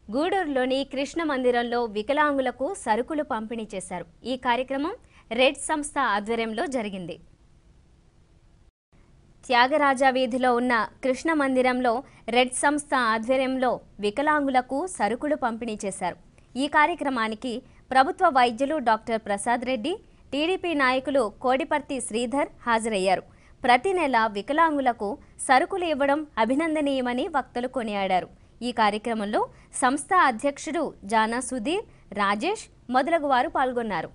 గూడూరులోని కృష్ణ మందిరంలో వికలాంగులకు సరుకులు పంపిణీ చేశారు ఈ కార్యక్రమం రెడ్ సంస్థ ఆధ్వర్యంలో జరిగింది త్యాగరాజ వీధిలో ఉన్న కృష్ణ మందిరంలో రెడ్ సంస్థ ఆధ్వర్యంలో వికలాంగులకు సరుకులు పంపిణీ చేశారు ఈ కార్యక్రమానికి ప్రభుత్వ వైద్యులు డాక్టర్ ప్రసాద్ రెడ్డి టీడీపీ నాయకులు కోడిపర్తి శ్రీధర్ హాజరయ్యారు ప్రతి నెల వికలాంగులకు సరుకులు ఇవ్వడం అభినందనీయమని వక్తలు కొనియాడారు ఈ కార్యక్రమంలో సంస్థ అధ్యక్షుడు జానా సుధీర్ రాజేష్ మొదలగు వారు పాల్గొన్నారు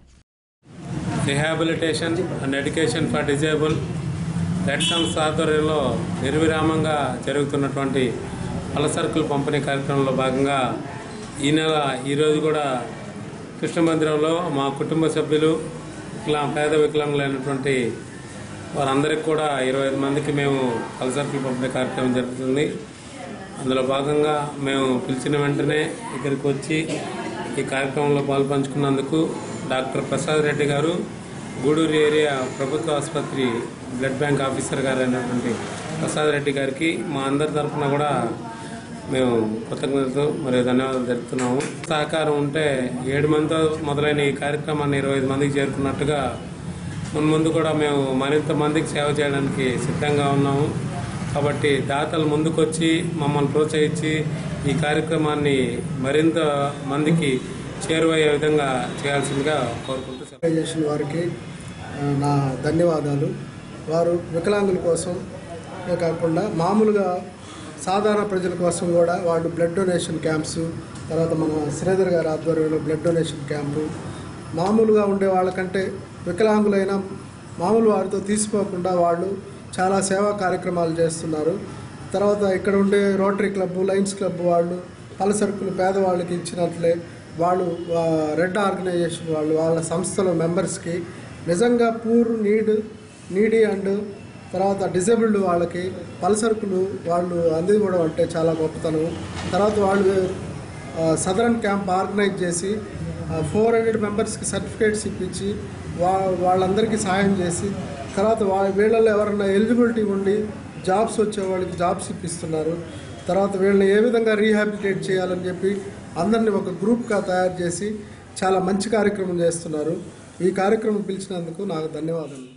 rehabilitation and education for disable red సంస్థ ఆధ్వర్యంలో నిర్విరామంగా జరుగుతున్నటువంటి పల సరుకుల పంపిణీ కార్యక్రమంలో భాగంగా ఈ నెల ఈరోజు కూడా కృష్ణ మందిరంలో మా కుటుంబ సభ్యులు వికలా పేద వికలాంగులైనటువంటి వారందరికీ కూడా ఇరవై ఐదు మందికి మేము పల సరుకుల పంపిణీ కార్యక్రమం జరుగుతుంది అందులో భాగంగా మేము పిలిచిన వెంటనే ఇక్కడికి వచ్చి ఈ కార్యక్రమంలో పాల్పంచుకున్నందుకు డాక్టర్ ప్రసాద్ రెడ్డి గారు గూడూరు ఏరియా ప్రభుత్వ ఆసుపత్రి బ్లడ్ బ్యాంక్ ఆఫీసర్ గారు అయినటువంటి ప్రసాద్ రెడ్డి గారికి మా అందరి తరఫున కూడా మేము కృతజ్ఞతలు మరియు ధన్యవాదాలు తెలుపుతున్నాము సహకారం ఉంటే ఏడు మందితో మొదలైన ఈ కార్యక్రమాన్ని ఇరవై ఐదు మందికి చేరుకున్నట్టుగా మున్ముందు కూడా మేము మరింత మందికి సేవ చేయడానికి సిద్ధంగా ఉన్నాము కాబట్టి దాతలు ముందుకొచ్చి మమ్మల్ని ప్రోత్సహించి ఈ కార్యక్రమాన్ని మరింత మందికి చేరువయ్యే విధంగా చేయాల్సిందిగా కోరుకుంటూ సెలవు. ఆర్గనైజేషన్ వారికి ఆ, నా ధన్యవాదాలు వారు వికలాంగుల కోసం ఏ కాకుండా మామూలుగా సాధారణ ప్రజల కోసం కూడా వాళ్ళు బ్లడ్ డొనేషన్ క్యాంప్స్ తర్వాత మన శ్రీధర్ గారి ఆధ్వర్యంలో బ్లడ్ డొనేషన్ క్యాంపు మామూలుగా ఉండే వాళ్ళకంటే వికలాంగులైన మామూలు వారితో తీసిపోకుండా వాళ్ళు చాలా సేవా కార్యక్రమాలు చేస్తున్నారు తర్వాత ఇక్కడ ఉండే రోటరీ క్లబ్ లయన్స్ క్లబ్ వాళ్ళు పలసరుకులు పేదవాళ్ళకి ఇచ్చినట్లే వాళ్ళు ఆ, రెడ్ ఆర్గనైజేషన్ వాళ్ళు వాళ్ళ సంస్థలో మెంబర్స్కి నిజంగా పూర్ నీడ్ నీడీ అండ్ తర్వాత డిజేబుల్డ్ వాళ్ళకి పలసరుకులు వాళ్ళు అందివ్వడం అంటే చాలా గొప్పతనం తర్వాత వాళ్ళు సదరన్ క్యాంప్ ఆర్గనైజ్ చేసి ఫోర్ హండ్రెడ్ మెంబర్స్కి సర్టిఫికేట్స్ ఇప్పించి వా వాళ్ళందరికీ సహాయం చేసి తర్వాత వా వీళ్ళల్లో ఎవరన్నా ఎలిజిబిలిటీ ఉండి జాబ్స్ వచ్చే వాళ్ళకి జాబ్స్ ఇప్పిస్తున్నారు తర్వాత వీళ్ళని ఏ విధంగా రీహాబిలిటేట్ చేయాలని చెప్పి అందరినీ ఒక గ్రూప్గా తయారు చేసి చాలా మంచి కార్యక్రమం చేస్తున్నారు ఈ కార్యక్రమం పిలిచినందుకు నాకు ధన్యవాదాలు